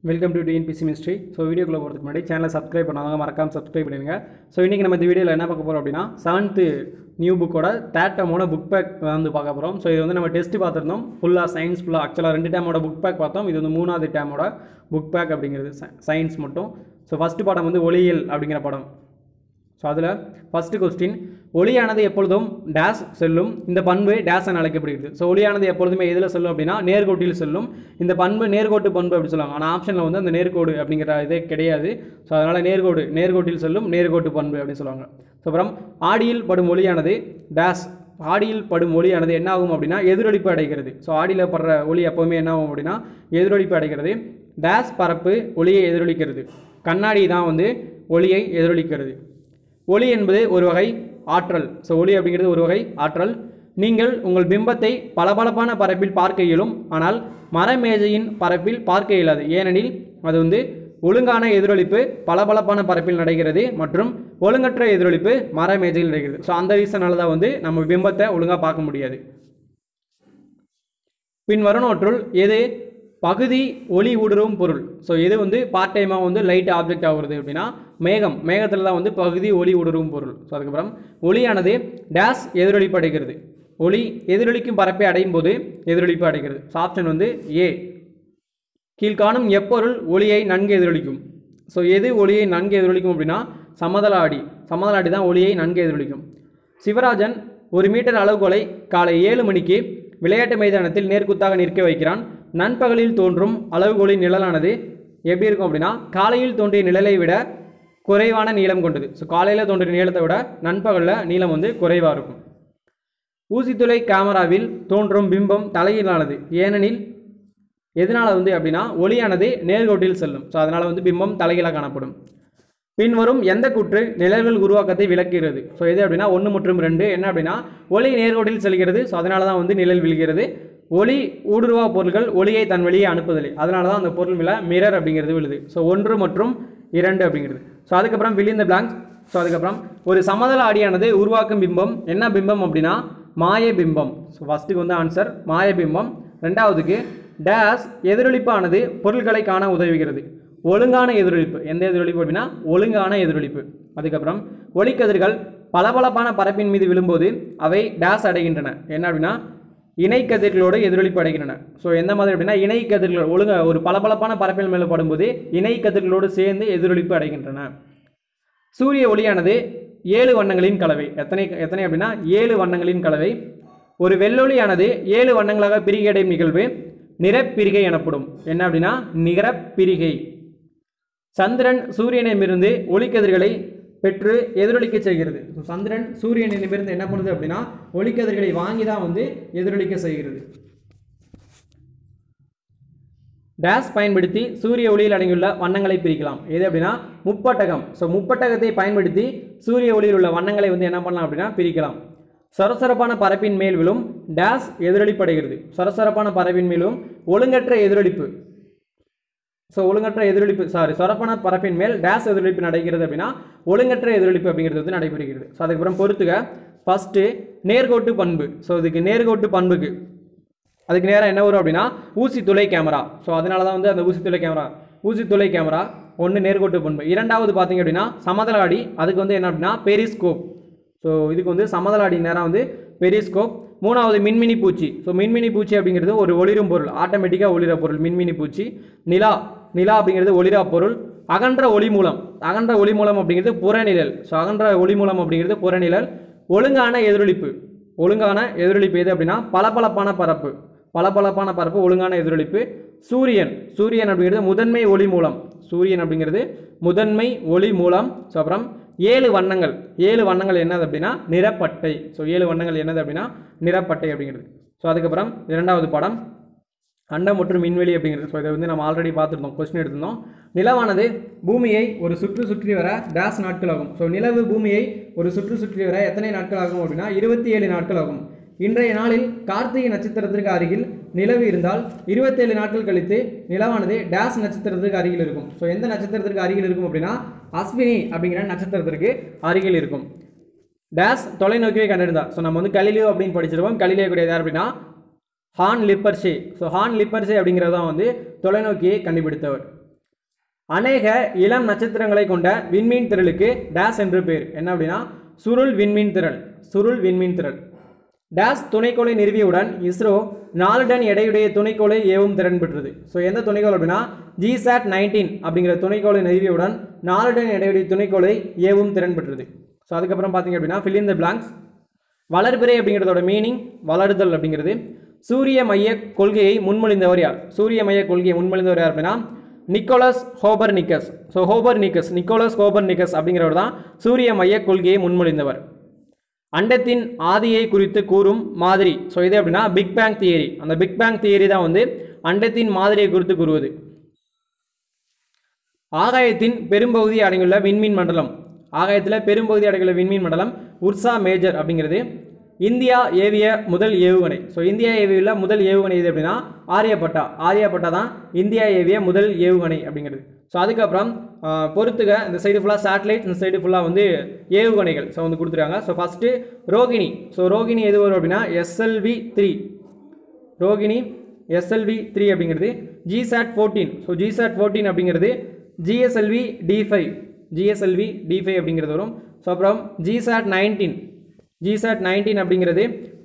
welcome to TNPSC mystery so வீடியோக்குள்ளே போகிறதுக்கு முன்னாடி சேனலை சப்ஸ்கிரைப் பண்ணாங்க மறக்காம சப்ஸ்கிரைப் பண்ணிடுங்க ஸோ இன்றைக்கி நம்ம இந்த வீடியோவில் என்ன பார்க்க போகிறோம் அப்படின்னா செவன்த்து நியூ புக்கோட தேர்ட் டேமோட புக் பேக் வந்து பார்க்க போகிறோம் ஸோ இது வந்து நம்ம டெஸ்ட் பார்த்துருந்தோம் ஃபுல்லாக சயின்ஸ் ஃபுல்லாக ஆக்சுவலாக ரெண்டு டேமோட புக் பேக் பார்த்தோம் இது வந்து மூணாவது டேமோட புக் பேக் அப்படிங்கிறது சயின்ஸ் மட்டும் ஸோ ஃபஸ்ட்டு படம் வந்து ஒளியியல் அப்படிங்கிற படம் ஸோ அதில் ஃபஸ்ட்டு கொஸ்டின் ஒளியானது எப்பொழுதும் டேஸ் செல்லும் இந்த பண்பு டேஸ் என அழைக்கப்படுகிறது ஸோ ஒளியானது எப்பொழுதுமே எதில் செல்லும் அப்படின்னா நேர்கோட்டில் செல்லும் இந்த பண்பு நேர்கோட்டு பண்பு அப்படி சொல்லுவாங்க ஆனால் ஆப்ஷனில் வந்து அந்த நேர்கோடு அப்படிங்கிற இதே கிடையாது ஸோ அதனால் நேர்கோடு நேர்கோட்டில் செல்லும் நேர்கோட்டு பண்பு அப்படின்னு சொல்லுவாங்க ஸோ அப்புறம் ஆடியில் படும் ஒளியானது டேஸ் ஆடியில் படும் ஒளியானது என்ன ஆகும் அப்படின்னா எதிரொலிப்பு அடைகிறது ஸோ ஆடியில் படுற ஒளி எப்போவுமே என்ன ஆகும் அப்படின்னா எதிரொலிப்பு அடைகிறது டேஸ் பரப்பு ஒளியை எதிரொலிக்கிறது கண்ணாடி தான் வந்து ஒளியை எதிரொலிக்கிறது ஒளி என்பது ஒரு வகை ஆற்றல் ஸோ ஒளி அப்படிங்கிறது ஒரு வகை ஆற்றல் நீங்கள் உங்கள் பிம்பத்தை பளபளப்பான பரப்பில் பார்க்க இயலும் ஆனால் மரமேஜையின் பரப்பில் பார்க்க இயலாது ஏனெனில் அது வந்து ஒழுங்கான எதிரொலிப்பு பளபளப்பான பரப்பில் நடக்கிறது மற்றும் ஒழுங்கற்ற எதிரொலிப்பு மரமேஜையில் நடக்கிறது ஸோ அந்த ரீசனால தான் வந்து நம்ம பிம்பத்தை ஒழுங்காக பார்க்க முடியாது பின் வருணவற்றுள் எது பகுதி ஒளி ஊடுருவும் பொருள் ஸோ எது வந்து பார்ட் டைமாக வந்து லைட் ஆப்ஜெக்ட் ஆகுறது அப்படின்னா மேகம் மேகத்தில் தான் வந்து பகுதி ஒளி ஊடுருவும் பொருள் ஸோ அதுக்கப்புறம் ஒளியானது டேஸ் எதிரொலிப்பு அடைகிறது ஒளி எதிரொலிக்கும் பரப்பை அடையும் போது எதிரொலிப்பு அடைகிறது ஸோ ஆப்ஷன் வந்து ஏ கீழ்காணும் எப்பொருள் ஒளியை நன்கு எதிரொலிக்கும் ஸோ எது ஒளியை நன்கு எதிரொலிக்கும் அப்படின்னா சமதள ஆடி சமதள ஆடி தான் ஒளியை நன்கு எதிரொலிக்கும் சிவராஜன் ஒரு மீட்டர் அளவுகோலை காலை ஏழு மணிக்கு விளையாட்டு மைதானத்தில் நேர்குத்தாக நிற்க வைக்கிறான் நண்பகலில் தோன்றும் அளவுகோலின் நிழலானது எப்படி இருக்கும் அப்படின்னா காலையில் தோன்றிய நிழலை விட குறைவான நீளம் கொண்டது ஸோ காலையில் தோன்றிய நீளத்தை விட நண்பகலில் நீளம் வந்து குறைவாக இருக்கும் ஊசித்துளை கேமராவில் தோன்றும் பிம்பம் தலையிலானது ஏனெனில் எதனால் வந்து அப்படின்னா ஒளியானது நேர்கோட்டில் செல்லும் ஸோ அதனால் வந்து பிம்பம் தலைகீழாக காணப்படும் பின்வரும் எந்த கூற்று நிழல்கள் உருவாக்கத்தை விளக்குகிறது ஸோ எது அப்படின்னா ஒன்று மற்றும் ரெண்டு என்ன அப்படின்னா ஒளி நேர்கோட்டில் செல்கிறது ஸோ அதனால தான் வந்து நிழல் விழுகிறது ஒளி ஊடுருவா பொருட்கள் ஒளியை தன் வழியே அனுப்புதலை அதனால தான் அந்த பொருள் மேலே மிரர் அப்படிங்கிறது விழுது ஸோ ஒன்று மற்றும் இரண்டு அப்படிங்கிறது ஸோ அதுக்கப்புறம் விழிந்த பிளாங்க்ஸ் ஸோ அதுக்கப்புறம் ஒரு சமதள ஆடியானது உருவாக்கும் பிம்பம் என்ன பிம்பம் அப்படின்னா மாய பிம்பம் ஸோ ஃபஸ்ட்டுக்கு வந்து ஆன்சர் மாய பிம்பம் ரெண்டாவதுக்கு டேஸ் எதிரொலிப்பானது பொருட்களை காண உதவுகிறது ஒழுங்கான எதிரொலிப்பு எந்த எதிரொலிப்பு அப்படின்னா ஒழுங்கான எதிரொலிப்பு அதுக்கப்புறம் ஒளிக்கதிர்கள் பளபளப்பான பரப்பின் மீது விழும்போது அவை டேஸ் அடைகின்றன என்ன அப்படின்னா இணை கதிர்களோடு எதிரொலிப்பு அடைகின்றன ஸோ எந்த மாதிரி அப்படின்னா இணை கதிர்கள் ஒழுங்க ஒரு பளபளப்பான பரப்பின் மேலே படும்போது இணை கதிர்களோடு சேர்ந்து எதிரொலிப்பு அடைகின்றன சூரிய ஒளியானது ஏழு வண்ணங்களின் கலவை எத்தனை எத்தனை அப்படின்னா ஏழு வண்ணங்களின் கலவை ஒரு வெள்ளொளியானது ஏழு வண்ணங்களாக பிரிகையடையும் நிகழ்வு நிறப்பிரிகை எனப்படும் என்ன அப்படின்னா நிறப்பிரிகை சந்திரன் சூரியனிடமிருந்து ஒளிக்கதிர்களை பெற்று எதிரொலிக்க செய்கிறது ஸோ சந்திரன் சூரியனிடமிருந்து என்ன பண்ணுது அப்படின்னா ஒளிக்கதிர்களை வாங்கி தான் வந்து எதிரொலிக்க செய்கிறது டேஸ் பயன்படுத்தி சூரிய ஒளியில் அடங்கியுள்ள வண்ணங்களை பிரிக்கலாம் எது அப்படின்னா முப்பட்டகம் ஸோ முப்பட்டகத்தை பயன்படுத்தி சூரிய ஒளியில் உள்ள வண்ணங்களை வந்து என்ன பண்ணலாம் அப்படின்னா பிரிக்கலாம் சொரசொரப்பான பரப்பின் மேல் விழும் டேஸ் எதிரொலிப்படைகிறது சொரசொரப்பான பரப்பின் மேலும் ஒழுங்கற்ற எதிரொலிப்பு ஸோ ஒழுங்கற்ற எதிரொலிப்பு சாரி சொரப்பான பரப்பின் மேல் டேஸ் எதிரொலிப்பு நடைகிறது அப்படின்னா ஒழுங்கற்ற எதிரொலிப்பு அப்படிங்கிறது வந்து நடைபெறுகிறது ஸோ அதுக்கப்புறம் பொறுத்துக ஃபஸ்ட்டு நேர்கோட்டு பண்பு ஸோ இதுக்கு நேர்கோட்டு பண்புக்கு அதுக்கு நேராக என்ன வரும் அப்படின்னா ஊசி துளை கேமரா ஸோ அதனால தான் வந்து அந்த ஊசி துளை கேமரா ஊசி துளை கேமரா ஒன்று நேர்கோட்டு பண்பு இரண்டாவது பார்த்தீங்க அப்படின்னா சமதளாடி அதுக்கு வந்து என்ன அப்படின்னா பெரிஸ்கோப் ஸோ இதுக்கு வந்து சமதளாடி நேரம் வந்து பெரிஸ்கோப் மூணாவது மின்மினி பூச்சி ஸோ மின்மினி பூச்சி அப்படிங்கிறது ஒரு ஒளிரும் பொருள் ஆட்டோமேட்டிக்காக ஒளிர பொருள் மின்மினி பூச்சி நிலா நிலா அப்படிங்கிறது ஒளிரா பொருள் அகன்ற ஒளி மூலம் அகன்ற ஒளி மூலம் அப்படிங்கிறது புறநிழல் ஸோ அகன்ற ஒளி மூலம் அப்படிங்கிறது புறநிழல் ஒழுங்கான எதிரொலிப்பு ஒழுங்கான எதிரொலிப்பு எது அப்படின்னா பளபளப்பான பரப்பு பளபளப்பான பரப்பு ஒழுங்கான எதிரொலிப்பு சூரியன் சூரியன் அப்படிங்கிறது முதன்மை ஒளி மூலம் சூரியன் அப்படிங்கிறது முதன்மை ஒளி மூலம் ஸோ அப்புறம் ஏழு வண்ணங்கள் ஏழு வண்ணங்கள் என்னது அப்படின்னா நிறப்பட்டை ஸோ ஏழு வண்ணங்கள் என்னது அப்படின்னா நிறப்பட்டை அப்படிங்கிறது ஸோ அதுக்கப்புறம் இரண்டாவது படம் அண்டம் மற்றும் விண்வெளி அப்படிங்கிறது ஸோ இதை வந்து நம்ம ஆல்ரெடி பார்த்துருந்தோம் கொஸ்டின் எடுத்திருந்தோம் நிலவானது பூமியை ஒரு சுற்று சுற்றி வர டேஸ் நாட்கள் ஆகும் ஸோ நிலவு பூமியை ஒரு சுற்று சுற்றி வர எத்தனை நாட்கள் ஆகும் அப்படின்னா இருபத்தி ஏழு நாட்கள் ஆகும் இன்றைய நாளில் கார்த்திகை நட்சத்திரத்திற்கு அருகில் நிலவு இருந்தால் இருபத்தேழு நாட்கள் கழித்து நிலவானது டேஸ் நட்சத்திரத்திற்கு அருகில் இருக்கும் ஸோ எந்த நட்சத்திரத்திற்கு அருகில் இருக்கும் அப்படின்னா அஸ்வினி அப்படிங்கிற நட்சத்திரத்திற்கு அருகில் இருக்கும் டேஸ் தொலைநோக்கியை கண்டறிந்தார் ஸோ நம்ம வந்து கலிலியோ அப்படின்னு படிச்சிருக்கோம் கலிலியோ கூடியது யார் அப்படின்னா Hans Lippershey so Hans Lippershey அப்படிங்கிறது தான் வந்து தொலைநோக்கியை கண்டுபிடித்தவர் அநேக இளம் நட்சத்திரங்களை கொண்ட விண்மீன் திரளுக்கு டேஸ் என்று பேர் என்ன அப்படின்னா சுருள் விண்மீன் திரள் சுருள் விண்மீன் திரள் டேஸ் துணைக்கோளை நிறுவியவுடன் இஸ்ரோ நாலு டன் எடையுடைய துணைக்கோளை ஏவும் திறன் பெற்றது ஸோ எந்த துணைக்கோள் அப்படின்னா ஜிசாட் நைன்டீன் அப்படிங்கிற துணைக்கோளை நிறுவியவுடன் நாலு டன் எடையுடைய துணைக்கோளை ஏவும் திறன் பெற்றது ஸோ அதுக்கப்புறம் பார்த்தீங்க அப்படின்னா fill in the blanks வளர்பிறை அப்படிங்கிறதோட மீனிங் வளருதல் அப்படிங்கிறது சூரிய மைய கொள்கையை முன்மொழிந்தவர் யார் சூரிய மைய கொள்கையை முன்மொழிந்தவர் யார் அப்படின்னா Nicolaus Copernicus so Copernicus Nicolaus Copernicus அப்படிங்கிறவர் தான் சூரிய மைய கொள்கையை முன்மொழிந்தவர் அண்டத்தின் ஆதியை குறித்து கூறும் மாதிரி ஸோ இது அப்படின்னா பிக் பேங் தியரி அந்த பிக் பேங் தியரி தான் வந்து அண்டத்தின் மாதிரியை குறித்து கூறுவது ஆகாயத்தின் பெரும்பகுதி அடங்கியுள்ள விண்மீன் மண்டலம் ஆகாயத்தில் பெரும்பகுதி அடங்கியுள்ள விண்மீன் மண்டலம் உர்சா மேஜர் அப்படிங்கிறது இந்தியா ஏவிய முதல் ஏவுகணை ஸோ இந்தியா ஏவியுள்ள முதல் ஏவுகணை இது அப்படின்னா ஆரியப்பட்டா ஆரியப்பட்டா தான் இந்தியா ஏவிய முதல் ஏவுகணை அப்படிங்கிறது ஸோ அதுக்கப்புறம் ஆஹ், பொறுத்துக இந்த சைடு ஃபுல்லாக சேட்டலைட் இந்த சைடு ஃபுல்லாக வந்து ஏவுகணைகள் ஸோ வந்து கொடுத்துருக்காங்க so first Rohini so Rohini எது வரும் அப்படின்னா SLV three Rohini SLV three அப்படிங்கிறது GSAT fourteen so GSAT fourteen அப்படிங்கிறது GSLV D five GSLV D five அப்படிங்கிறது வரும் ஸோ அப்புறம் ஜிசாட் நைன்டீன் ஜிசாட் நைன்டீன் அப்படிங்கிறது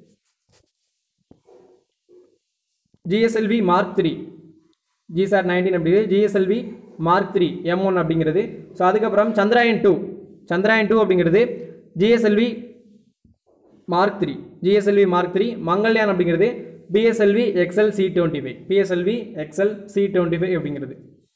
GSLV Mark three GSAT nineteen அப்படிங்கிறது GSLV Mark three M one அப்படிங்கிறது ஸோ அதுக்கப்புறம் Chandrayaan two Chandrayaan two அப்படிங்கிறது GSLV Mark three GSLV Mark three Mangalyaan அப்படிங்கிறது PSLV XL C twenty five PSLV XL C twenty five அப்படிங்கிறது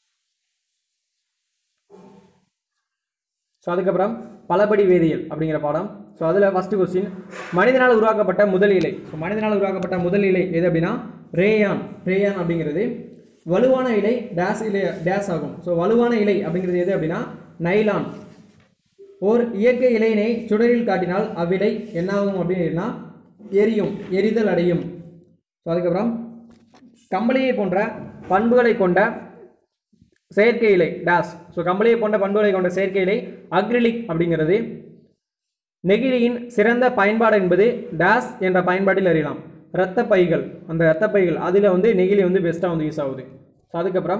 so அதுக்கப்புறம் பலபடி வேதியியல் அப்படிங்கிற பாடம் ஸோ அதில் ஃபஸ்ட்டு கொஸ்டின் மனிதனால் உருவாக்கப்பட்ட முதல் இலை ஸோ மனிதனால் உருவாக்கப்பட்ட முதல் இலை எது அப்படின்னா ரேயான் ரேயான் அப்படிங்கிறது வலுவான இலை டேஸ் இலை டேஸ் ஆகும் ஸோ வலுவான இலை அப்படிங்கிறது எது அப்படின்னா நைலான் ஓர் இயற்கை இலையினை சுடரில் காட்டினால் அவ்விலை என்னாகும் அப்படின்னா எரியும் எரிதல் அடையும் ஸோ அதுக்கப்புறம் கம்பளியை போன்ற பண்புகளை கொண்ட செயற்கை இலை டேஸ் ஸோ கம்பளியை போன்ற பண்புகளை கொண்ட செயற்கை இலை அக்ரிலிக் அப்படிங்கிறது நெகிழியின் சிறந்த பயன்பாடு என்பது டேஸ் என்ற பயன்பாட்டில் அறியலாம் இரத்த பைகள் அந்த இரத்த பைகள் அதில் வந்து நெகிழி வந்து பெஸ்ட்டாக வந்து யூஸ் ஆகுது ஸோ அதுக்கப்புறம்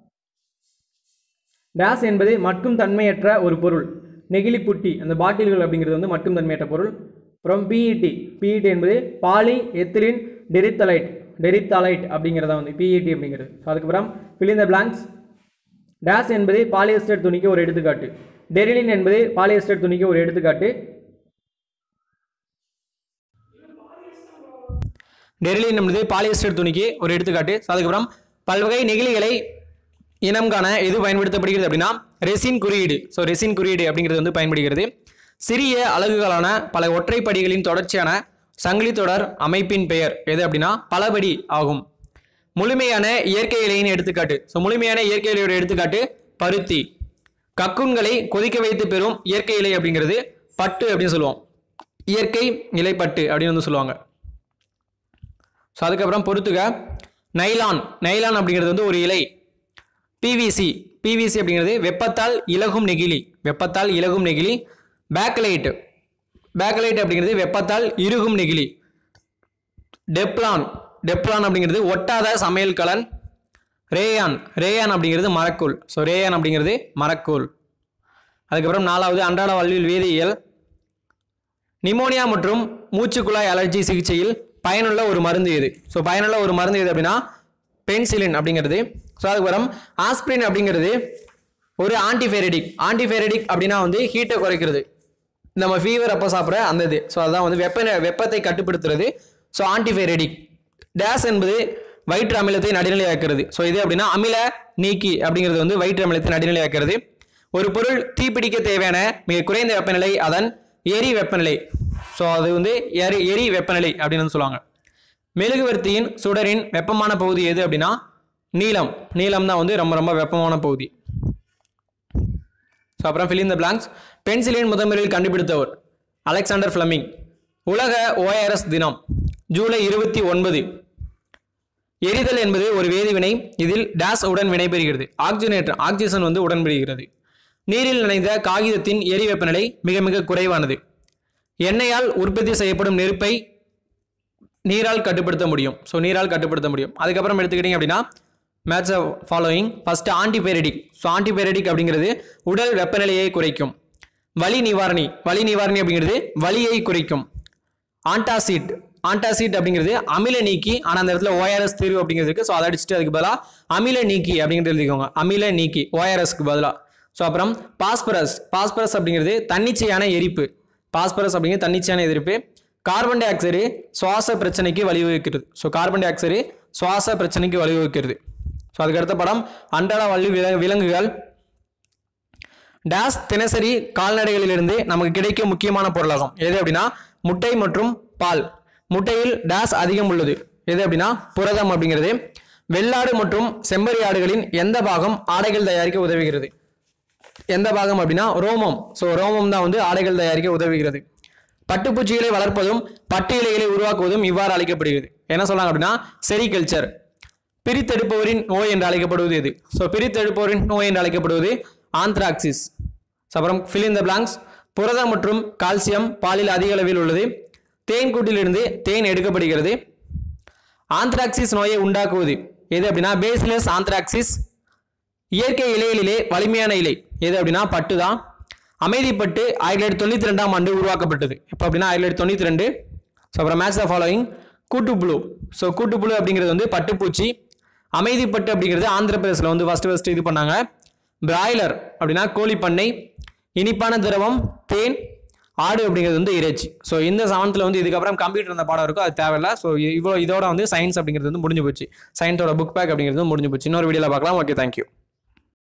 டேஸ் என்பது மட்டும் தன்மையற்ற ஒரு பொருள் நெகிழி புட்டி அந்த பாட்டில்கள் அப்படிங்கிறது வந்து மட்டும் தன்மையற்ற பொருள் அப்புறம் பிஇடி பிஇடி என்பது பாலி எத்திலின் டெரித்தலைட் டெரித்தாலைட் அப்படிங்கிறதா வந்து பிஇடி அப்படிங்கிறது ஸோ அதுக்கப்புறம் fill in the blanks டேஸ் என்பது பாலியஸ்டர் துணிக்கு ஒரு எடுத்துக்காட்டு டெரிலின் என்பது பாலியஸ்டர் துணிக்கு ஒரு எடுத்துக்காட்டு டெரிலின் என்பது பாலியஸ்டர் துணிக்கு ஒரு எடுத்துக்காட்டு So, அதுக்கப்புறம் பல்வகை நெகிழிகளை இனம் காண எது பயன்படுத்தப்படுகிறது அப்படின்னா ரெசின் குறியீடு ஸோ ரெசின் குறியீடு அப்படிங்கிறது வந்து பயன்படுகிறது சிறிய அலகுகளான பல ஒற்றைப்படிகளின் தொடர்ச்சியான சங்கிலி தொடர் அமைப்பின் பெயர் எது அப்படின்னா பலபடி ஆகும் முழுமையான இயற்கை இலையின் எடுத்துக்காட்டு ஸோ முழுமையான இயற்கை இலையோட எடுத்துக்காட்டு பருத்தி கக்குன்களை கொதிக்க வைத்து பெறும் இயற்கை இலை அப்படிங்கிறது பட்டு அப்படின்னு சொல்லுவோம் இயற்கை இலை பட்டு அப்படின்னு வந்து சொல்லுவாங்க ஸோ அதுக்கப்புறம் பொறுத்துக நைலான் நைலான் அப்படிங்கிறது வந்து ஒரு இலை பிவிசி பிவிசி அப்படிங்கிறது வெப்பத்தால் இலகும் நெகிழி வெப்பத்தால் இலகும் நெகிழி பேக்லைட் பேக்லைட் அப்படிங்கிறது வெப்பத்தால் இறுகும் நெகிழி டெப்லான் டெப்லான் அப்படிங்கிறது ஒட்டாத சமையல் கலன் ரேயான் ரேயான் அப்படிங்கிறது மரக்கூழ் ஸோ ரேயான் அப்படிங்கிறது மரக்கூழ் அதுக்கப்புறம் நாலாவது அன்றாட வாழ்வில் வேதியியல் நிமோனியா மற்றும் மூச்சுக்குழாய் அலர்ஜி சிகிச்சையில் பயனுள்ள ஒரு மருந்து எது ஸோ பயனுள்ள ஒரு மருந்து எது அப்படின்னா பென்சிலின் அப்படிங்கிறது ஸோ அதுக்கப்புறம் ஆஸ்பிரின் அப்படிங்கிறது ஒரு ஆன்டிஃபெரடிக் ஆன்டிஃபெரடிக் அப்படின்னா வந்து ஹீட்டை குறைக்கிறது நம்ம ஃபீவர் அப்போ சாப்பிட்ற அந்த இது ஸோ அதான் வந்து வெப்ப வெப்பத்தை கட்டுப்படுத்துறது ஸோ ஆன்டிஃபெரடிக் டேஸ் என்பது வயிற்று அமிலத்தை நடுநிலையாக்குறது ஸோ இது அப்படின்னா அமில நீக்கி அப்படிங்கிறது வந்து வயிற்று அமிலத்தை நடுநிலையாக்குறது ஒரு பொருள் தீப்பிடிக்க தேவையான மிக குறைந்த வெப்பநிலை அதன் எரி வெப்பநிலை ஸோ அது வந்து எரி எரி வெப்பநிலை அப்படின்னு வந்து சொல்லுவாங்க மெழுகுவர்த்தியின் சுடரின் வெப்பமான பகுதி எது அப்படின்னா நீலம் நீலம் தான் வந்து ரொம்ப ரொம்ப வெப்பமான பகுதி ஸோ அப்புறம் fill in the blanks penicillin முதன்முறையில் கண்டுபிடித்தவர் அலெக்சாண்டர் ஃப்ளமிங் உலக ஓஆர்எஸ் தினம் ஜூலை இருபத்தி ஒன்பது எரிதல் என்பது ஒரு வேதிவினை இதில் டேஸ் உடன் வினைபெறுகிறது ஆக்சிஜனேற்ற ஆக்சிஜன் வந்து உடன்படுகிறது நீரில் நனைந்த காகிதத்தின் எரி வெப்பநிலை மிக மிக குறைவானது எண்ணெயால் உற்பத்தி செய்யப்படும் நெருப்பை நீரால் கட்டுப்படுத்த முடியும் ஸோ நீரால் கட்டுப்படுத்த முடியும் அதுக்கப்புறம் எடுத்துக்கிட்டிங்க அப்படின்னா match following first antipyretic so antipyretic அப்படிங்கிறது உடல் வெப்பநிலையை குறைக்கும் வலி நிவாரணி வலி நிவாரணி அப்படிங்கிறது வலியை குறைக்கும் ஆன்டாசிட் ஆன்டாசிட் அப்படிங்கிறது அமில நீக்கி ஆனால் அந்த இடத்துல ஓஆர்எஸ் தீர்வு அப்படிங்கிறது இருக்கு ஸோ அதை அடிச்சுட்டு அதுக்கு பதிலாக அமில நீக்கி அப்படிங்கிறது எழுதிக்கோங்க அமில நீக்கி ஓஆர்எஸ்க்கு பதிலாக ஸோ அப்புறம் பாஸ்பரஸ் பாஸ்பரஸ் அப்படிங்கிறது தன்னிச்சையான எரிப்பு பாஸ்பரஸ் அப்படிங்கிறது தன்னிச்சையான எரிப்பு கார்பன் டை ஆக்சைடு சுவாச பிரச்சனைக்கு வழிவகுக்கிறது ஸோ கார்பன் டை ஆக்சைடு சுவாச பிரச்சனைக்கு வழிவகுக்கிறது ஸோ அதுக்கு அடுத்த படம் அன்றாட வள்ளி வில- விலங்குகள் டேஸ் தினசரி கால்நடைகளிலிருந்து நமக்கு கிடைக்கும் முக்கியமான பொருளாகும் எது அப்படின்னா முட்டை மற்றும் பால் முட்டையில் டேஸ் அதிகம் உள்ளது எது அப்படின்னா புரதம் அப்படிங்கிறது வெள்ளாடு மற்றும் செம்மறி ஆடுகளின் எந்த பாகம் ஆடைகள் தயாரிக்க உதவுகிறது எந்த பாகம் அப்படின்னா ரோமம் ஸோ ரோமம் தான் வந்து ஆடைகள் தயாரிக்க உதவுகிறது பட்டுப்பூச்சிகளை வளர்ப்பதும் பட்டு இலைகளை உருவாக்குவதும் இவ்வாறு அழைக்கப்படுகிறது என்ன சொல்றாங்க அப்படின்னா செரிகல்ச்சர் பிரித்தெடுப்பவரின் நோய் என்று அழைக்கப்படுவது எது ஸோ பிரித்தெடுப்பவரின் நோய் என்று அழைக்கப்படுவது ஆந்த்ராக்சிஸ் அப்புறம் fill in the blanks புரதம் மற்றும் கால்சியம் பாலில் அதிக அளவில் உள்ளது தேன் கூட்டிலிருந்து தேன் எடுக்கப்படுகிறது ஆந்த்ராக்சிஸ் நோயை உண்டாக்குவது எது அப்படின்னா பேசிலஸ் ஆந்த்ராக்சிஸ் இயற்கை இலைகளிலே வலிமையான இலை எது அப்படின்னா பட்டு தான் அமைதிப்பட்டு ஆயிரத்தி தொள்ளாயிரத்தி தொண்ணூற்றி ரெண்டாம் ஆண்டு உருவாக்கப்பட்டது எப்போ அப்படின்னா ஆயிரத்தி தொள்ளாயிரத்தி தொண்ணூற்றி ரெண்டு ஸோ அப்புறம் மேட்ச் த ஃபாலோயிங் கூட்டுப்புழு ஸோ கூட்டுப்புழு அப்படிங்கிறது வந்து பட்டுப்பூச்சி அமைதிப்பட்டு அப்படிங்கிறது ஆந்திர பிரதேசில் வந்து ஃபஸ்ட்டு ஃபஸ்ட்டு இது பண்ணாங்க பிராய்லர் அப்படின்னா கோழி பண்ணை இனிப்பான திரவம் தேன் ஆடு அப்படிங்கிறது வந்து இறைச்சி ஸோ இந்த செவன்த்தில் வந்து இதுக்கப்புறம் கம்ப்யூட்டர் அந்த பாடம் இருக்கும் அது தேவையில்ல ஸோ இவ்வளோ இதோட வந்து சயின்ஸ் அப்படிங்கிறது வந்து முடிஞ்சு போச்சு சயின்ஸோட புக் பேக் அப்படிங்கிறது வந்து முடிஞ்சு போச்சு இன்னொரு வீடியோவில் பார்க்கலாம் ஓகே தேங்க்யூ